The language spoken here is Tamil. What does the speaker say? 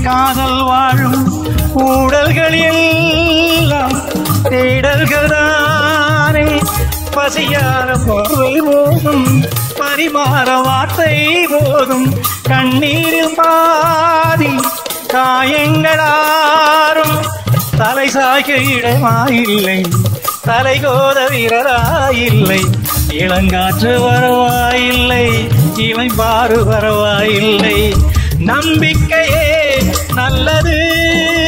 காதல் வாழும் ஊடல்கள் எல்லாம் தேடல்கள் தானே பசியார போர்வை போதும் பரிமாற வார்த்தை போதும் கண்ணீரில் பாதி காயங்களாரும் தலை சாய்க்க இடமாயில்லை தலை கோத வீரராயில்லை இளங்காற்று வரவாயில்லை இவை பாரு வரவாயில்லை நம்பிக்கையே நல்லது